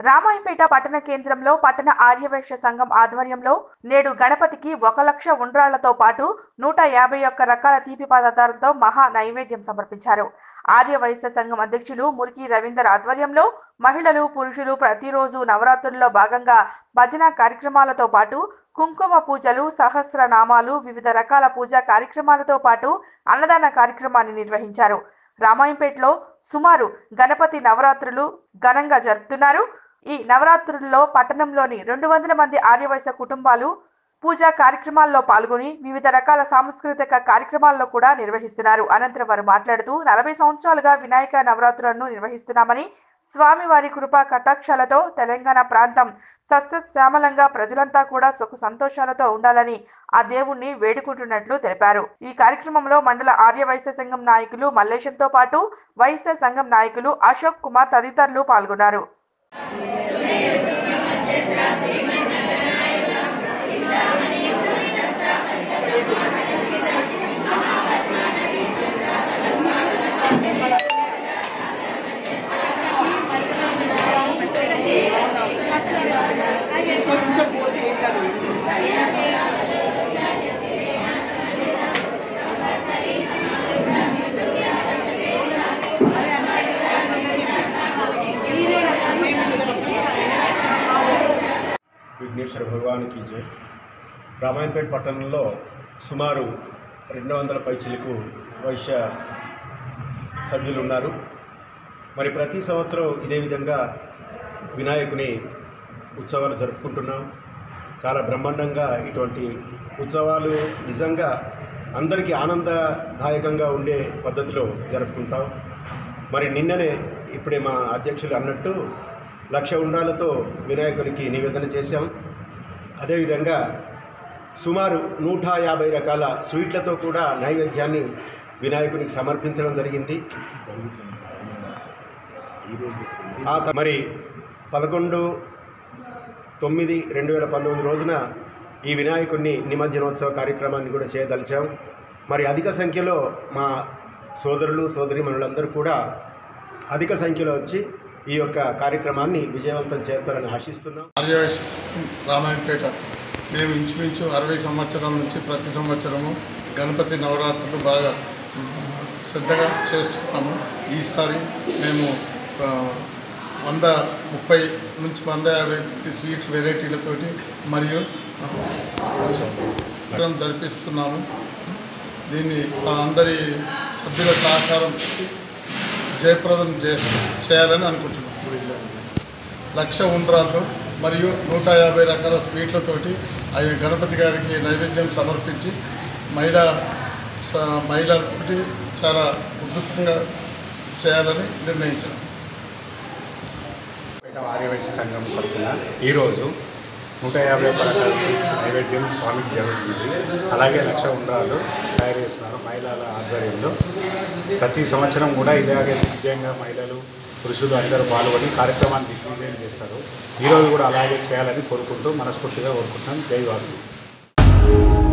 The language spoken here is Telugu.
రామాయంపేట పట్టణ కేంద్రంలో పట్టణ ఆర్యవైశ్య సంఘం ఆధ్వర్యంలో నేడు గణపతికి ఒక లక్ష ఉండ్రాళ్లతో పాటు నూట యాభై ఒక్క రకాల తీపి పదార్థాలతో మహా నైవేద్యం సమర్పించారు ఆర్యవైశ్య సంఘం అధ్యక్షులు మురికి రవీందర్ ఆధ్వర్యంలో మహిళలు పురుషులు ప్రతిరోజు నవరాత్రుల్లో భాగంగా భజన కార్యక్రమాలతో పాటు కుంకుమ పూజలు సహస్రనామాలు వివిధ రకాల పూజా కార్యక్రమాలతో పాటు అన్నదాన కార్యక్రమాన్ని నిర్వహించారు రామాయంపేటలో సుమారు గణపతి నవరాత్రులు ఘనంగా జరుపుతున్నారు ఈ నవరాత్రుల్లో పట్టణంలోని రెండు వందల మంది ఆర్యవైశ్య కుటుంబాలు పూజా కార్యక్రమాల్లో పాల్గొని వివిధ రకాల సాంస్కృతిక కార్యక్రమాల్లో కూడా నిర్వహిస్తున్నారు అనంతరం వారు మాట్లాడుతూ నలభై సంవత్సరాలుగా వినాయక నవరాత్రులను నిర్వహిస్తున్నామని స్వామివారి కృపా కటాక్షాలతో తెలంగాణ ప్రాంతం సస్యశ్యామలంగా ప్రజలంతా కూడా సుఖ సంతోషాలతో ఉండాలని ఆ దేవుణ్ణి వేడుకుంటున్నట్లు తెలిపారు ఈ కార్యక్రమంలో మండల ఆర్య వైశ్య సంఘం నాయకులు మల్లేశంతో పాటు వైశ్య సంఘం నాయకులు అశోక్ కుమార్ తదితరులు పాల్గొన్నారు విఘ్నేశ్వర భగవానికి జై రామాయణపేట పట్టణంలో సుమారు రెండు వందల పైచిలకు వైశ్య సభ్యులు ఉన్నారు మరి ప్రతి సంవత్సరం ఇదే విధంగా వినాయకుని ఉత్సవాలు జరుపుకుంటున్నాం చాలా బ్రహ్మాండంగా ఇటువంటి ఉత్సవాలు నిజంగా అందరికీ ఆనందదాయకంగా ఉండే పద్ధతిలో జరుపుకుంటాం మరి నిన్ననే ఇప్పుడే మా అధ్యక్షులు అన్నట్టు లక్ష ఉండాలతో వినాయకునికి నివేదన చేశాం అదేవిధంగా సుమారు నూట యాభై రకాల స్వీట్లతో కూడా నైవేద్యాన్ని వినాయకునికి సమర్పించడం జరిగింది ఆ త- మరి పదకొండు తొమ్మిది రెండు వేల పంతొమ్మిది రోజున ఈ వినాయకుడిని నిమజ్జనోత్సవ కార్యక్రమాన్ని కూడా చేయదలిచాం మరి అధిక సంఖ్యలో మా సోదరులు సోదరిమణులందరూ కూడా అధిక సంఖ్యలో వచ్చి ఈ యొక్క కార్యక్రమాన్ని విజయవంతం చేస్తారని ఆశిస్తున్నాం ఆర్యవైశ్య సంఘం రామాయంపేట మేము ఇంచుమించు అరవై సంవత్సరాల నుంచి ప్రతి సంవత్సరము గణపతి నవరాత్రులు బాగా ఉమ్, శ్రద్ధగా చేస్తున్నాము ఈసారి మేము ఆ, వంద ముప్పై నుంచి వంద యాభై మంది స్వీట్ వెరైటీలతోటి మరియు ఆ, కార్యక్రమం జరిపిస్తున్నాము దీన్ని మా అందరి సభ్యుల సహకారంతో జయప్రదం చేస్తూ చేయాలని అనుకుంటున్నాం లక్ష ఉండ్రాళ్ళు మరియు నూట యాభై రకాల స్వీట్లతోటి ఆ గణపతి గారికి నైవేద్యం సమర్పించి మహిళా స- మహిళలతోటి చాలా ఉద్ధృతంగా చేయాలని నిర్ణయించాం పేట ఆర్యవైశ్య సంఘం తరఫున ఈరోజు నూట యాభై ఒక్క రకాల స్వీట్స్ నైవేద్యం స్వామికి జరుగుతున్నది అలాగే లక్ష ఉండ్రాలు తయారు చేస్తున్నారు మహిళల ఆధ్వర్యంలో ప్రతి సంవత్సరం కూడా ఇలాగే దిగ్విజయంగా మహిళలు పురుషులు అందరూ పాల్గొని కార్యక్రమాన్ని దిగ్విజయం చేస్తారు ఈరోజు కూడా అలాగే చేయాలని కోరుకుంటూ మనస్ఫూర్తిగా కోరుకుంటున్నాం జై వాసు